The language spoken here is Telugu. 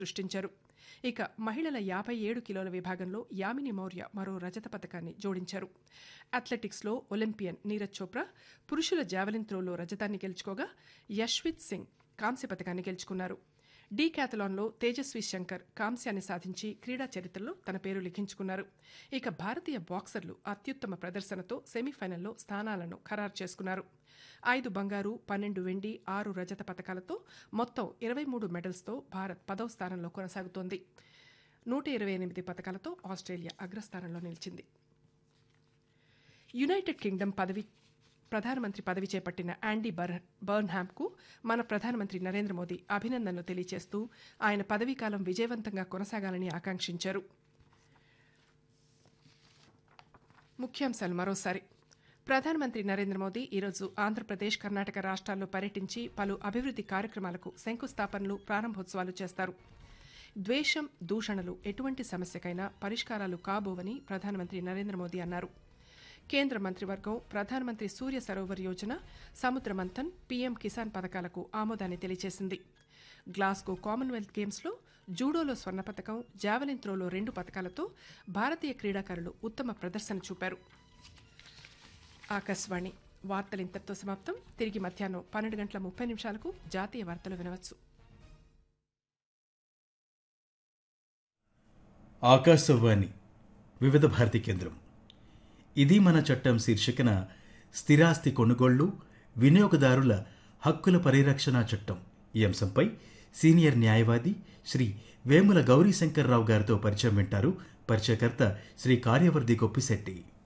సృష్టించారు ఇక మహిళల యాభై ఏడు కిలోల విభాగంలో యామిని మౌర్య మరో రజత పథకాన్ని జోడించారు అథ్లెటిక్స్లో ఒలింపియన్ నీరజ్ చోప్రా పురుషుల జావెలిన్ త్రోలో రజతాన్ని గెలుచుకోగా యశ్విత్ సింగ్ కాంస్య పథకాన్ని గెలుచుకున్నారు డీ క్యాథలాన్లో తేజస్వి శంకర్ కాంస్యాన్ని సాధించి క్రీడా చరిత్రలో తన పేరు లిఖించుకున్నారు ఇక భారతీయ బాక్సర్లు అత్యుత్తమ ప్రదర్శనతో సెమీఫైనల్లో స్థానాలను ఖరారు చేసుకున్నారు ఐదు బంగారు పన్నెండు వెండి ఆరు రజత పథకాలతో మొత్తం ఇరవై మూడు మెడల్స్తో భారత్ పదవ స్థానంలో కొనసాగుతోంది నూట ఇరవై ఎనిమిది పథకాలతో ఆస్ట్రేలియా అగ్రస్థానంలో నిలిచింది యునైటెడ్ కింగ్డమ్ పదవి ప్రధానమంత్రి పదవి చేపట్టిన యాండీ బర్ బర్న్హామ్కు మన ప్రధానమంత్రి నరేంద్ర మోదీ అభినందనలు తెలియజేస్తూ ఆయన పదవీకాలం విజయవంతంగా కొనసాగాలని ఆకాంక్షించారు ముఖ్యాంశాలు మరోసారి ప్రధానమంత్రి నరేంద్ర మోదీ ఈరోజు ఆంధ్రప్రదేశ్ కర్ణాటక రాష్ట్రాల్లో పర్యటించి పలు అభివృద్ది కార్యక్రమాలకు శంకుస్థాపనలు ప్రారంభోత్సవాలు చేస్తారు ద్వేషం దూషణలు ఎటువంటి సమస్యకైనా పరిష్కారాలు కాబోవని ప్రధానమంత్రి నరేంద్ర మోదీ అన్నారు కేంద్ర మంత్రివర్గం ప్రధానమంత్రి సూర్య సరోవర్ యోజన సముద్ర మంథన్ పీఎం కిసాన్ పథకాలకు ఆమోదాన్ని తెలియజేసింది గ్లాస్గో కామన్వెల్త్ గేమ్స్లో జూడోలో స్వర్ణ పథకం జావెలిన్ త్రోలో రెండు పథకాలతో భారతీయ క్రీడాకారులు ఉత్తమ ప్రదర్శన చూపారు ఆకాశవాణి వార్తలు ఇంతటితో సమాప్తం తిరిగి మధ్యాహ్నం పన్నెండు గంటల ముప్పై నిమిషాలకు జాతీయ వార్తలు వినవచ్చు ఆకాశవాణి వివిధ భారతి కేంద్రం ఇది మన చట్టం శీర్షికన స్థిరాస్తి కొనుగోళ్లు వినియోగదారుల హక్కుల పరిరక్షణ చట్టం ఈ అంశంపై సీనియర్ న్యాయవాది శ్రీ వేముల గౌరీశంకర్రావు గారితో పరిచయం వింటారు పరిచయకర్త శ్రీ కార్యవర్ధి గొప్పిశెట్టి